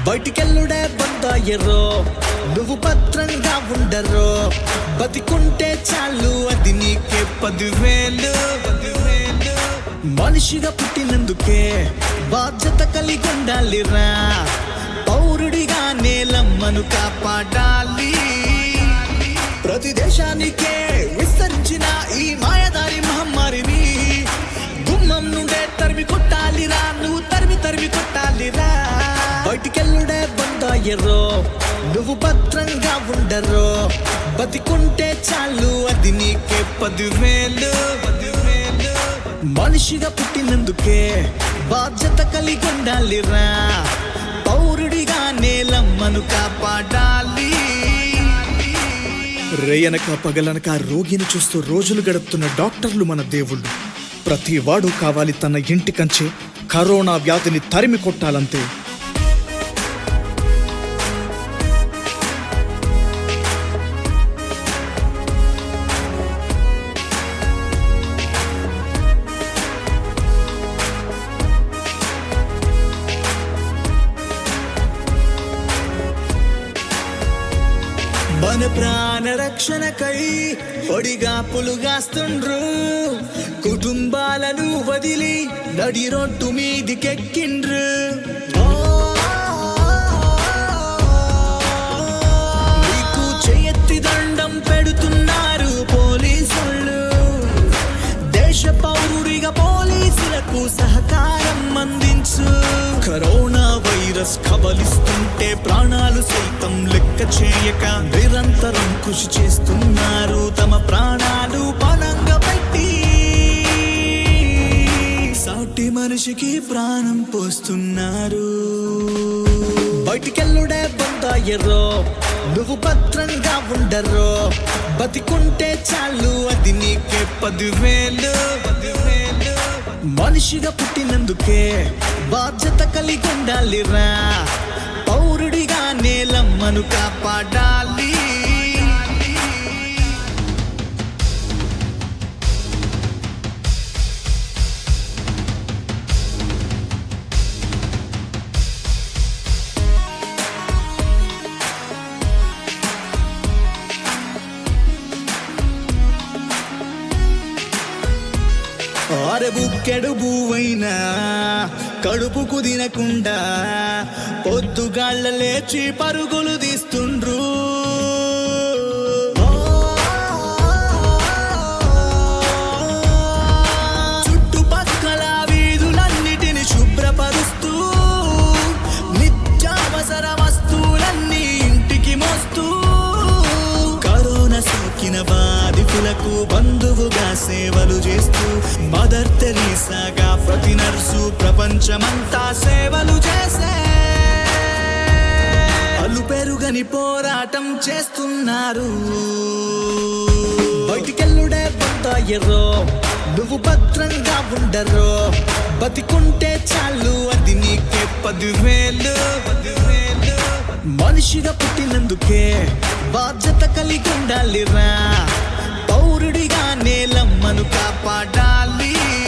బయటికెళ్ళుడే బందాయరో నువ్వు భద్రంగా ఉండరో బతికుంటే చాలు అది నీకే పదివేలు పదివేలు మనిషిగా పుట్టినందుకే బాధ్యత కలిగి ఉండాలిరా పౌరుడిగా నేలమ్మను కాపాడాలి ప్రతి దేశానికే విస్తరించిన ఈ మాయదారి మహమ్మారిని గుమ్మం నుండే తరిమి కొట్టాలిరా నువ్వు తరిమి తరిమి కొట్టాలిరా బయటికెళ్ళుడే బందాయరో నువ్వు భద్రంగా ఉండరో బతికుంటే చాలు అది నీకే పదివేలు పదివేలు మనిషిగా పుట్టినందుకే బాధ్యత కలిగి ఉండాలిరా పౌరుడిగా నేలమ్మను కాపాడాలి రేయనక పగలనక రోగిని చూస్తూ రోజులు గడుపుతున్న డాక్టర్లు మన దేవుళ్ళు ప్రతి వాడు కావాలి తన ఇంటి కంచే కరోనా వ్యాధిని తరిమి కొట్టాలంతే మన ప్రాణ రక్షణకై పొడిగా పులుగాస్తుండ్రు కుటుంబాలను వదిలి నడి రొట్టు మీదికెక్కిండ్రు నీకు చేయెత్తి దండం పెడుతున్నారు పోలీసులు దేశ పౌరుడిగా పోలీసులకు సహకారం అందించు కరోనా వైరస్ కబలిస్తుంటే ప్రాణాలు సైతం లెక్క చేయక నిరంతరం కృషి చేస్తున్నారు తమ ప్రాణాలు పనంగా పెట్టి సాటి మనిషికి ప్రాణం పోస్తున్నారు బయటికెళ్ళుడే బందాయరో నువ్వు భద్రంగా ఉండరో బతికుంటే చాలు అది నీకే పదివేలు పదివేలు మనిషిగా పుట్టినందుకే బాధ్యత కలిగి ఉండాలిరా పౌరుడిగా నేలమ్మను కాపాడాలి ఆరబుక్కెడు బువ్వైనా కడుపు కుదినకుండా పొద్దుగాళ్ళ లేచి పరుగులు తీస్తుండ్రు చుట్టుపక్కల వీధులన్నిటిని శుభ్రపరుస్తూ నిత్యావసర వస్తువులన్నీ ఇంటికి మోస్తూ కరోనా సోకిన బాధితులకు బంధువుగా సేవలు చేస్తూ మదర్ తెరీసాగా ప్రతి నర్సు ప్రపంచమంతా సేవలు చేసే అలు పెరుగని పోరాటం చేస్తున్నారు బయటికెళ్ళుడే బందాయరో నువ్వు భద్రంగా ఉండరో బతికుంటే చాలు అది నీకే పదివేలు పదివేలు మనిషిగా పుట్టినందుకే బాధ్యత కలిగి ఉండాలిరా పౌరుడిగా నేలమ్మను కాపాడాలి